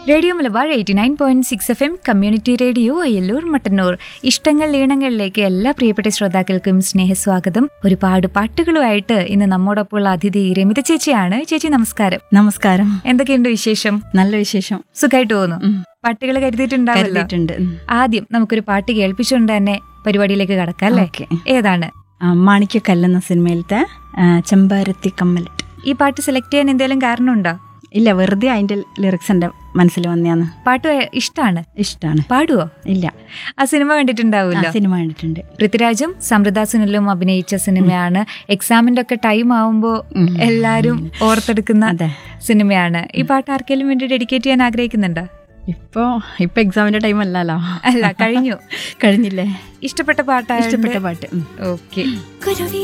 Radio Malabar eighty nine point six F M community radio Ayyallur Mattannur ഇഷ്ടങ്ങൾ ഈണങ്ങളിലേക്ക് എല്ലാ പ്രിയപ്പെട്ട ശ്രോതാക്കൾക്കും സ്നേഹസ്വാഗതം ഒരുപാട് പാട്ടുകളുമായിട്ട് ഇന്ന് നമ്മോടൊപ്പമുള്ള അതിഥി രമിത ചേച്ചിയാണ് ചേച്ചി നമസ്കാരം നമസ്കാരം എന്തൊക്കെയുണ്ട് വിശേഷം നല്ല വിശേഷം സുഖമായിട്ട് പോകുന്നു ഉം. പാട്ടുകൾ കരുതിയിട്ടുണ്ടാവല്ലോ കരുതിയിട്ടുണ്ട് ഉം. ആദ്യം നമുക്കൊരു പാട്ട് കേൾപ്പിച്ചുകൊണ്ട് തന്നെ പരിപാടിയിലേക്ക് കടക്കാം അല്ലേ ഓക്കേ. ഏതാണ് ആ, മാണിക്യക്കല്ല് എന്ന സിനിമയിലത്തെ ആ, ചെമ്പാരത്തി കമ്മലിട്ട് ഈ പാട്ട് സെലക്ട് ചെയ്യാൻ എന്തെങ്കിലും കാരണമുണ്ടോ ഇല്ല വെറുതെ അതിന്റെ ലിറിക്സ് എന്റെ മനസ്സിൽ വന്നയാന്ന് പാട്ട് ഇഷ്ടമാണ് ഇഷ്ടമാണ് പാടുവോ ഇല്ല ആ സിനിമ ആ, കണ്ടിട്ടുണ്ടാവില്ല സിനിമ കണ്ടിട്ടുണ്ട് പൃഥ്വിരാജും സമൃദ്ധ സുനിലും അഭിനയിച്ച സിനിമയാണ് എക്സാമിന്റെ ഒക്കെ ടൈം ആവുമ്പോൾ ഉം. എല്ലാരും ഓർത്തെടുക്കുന്ന അതെ സിനിമയാണ് ഈ പാട്ട് ആർക്കെങ്കിലും വേണ്ടി ഡെഡിക്കേറ്റ് ചെയ്യാൻ ആഗ്രഹിക്കുന്നുണ്ടോ ഇപ്പോ ഇപ്പൊ എക്സാമിന്റെ ടൈം അല്ലല്ലോ അല്ല കഴിഞ്ഞു കഴിഞ്ഞില്ലേ ഇഷ്ടപ്പെട്ട പാട്ടാണ് ഇഷ്ടപ്പെട്ട പാട്ട് ഉം. ഓക്കെ കുരുവി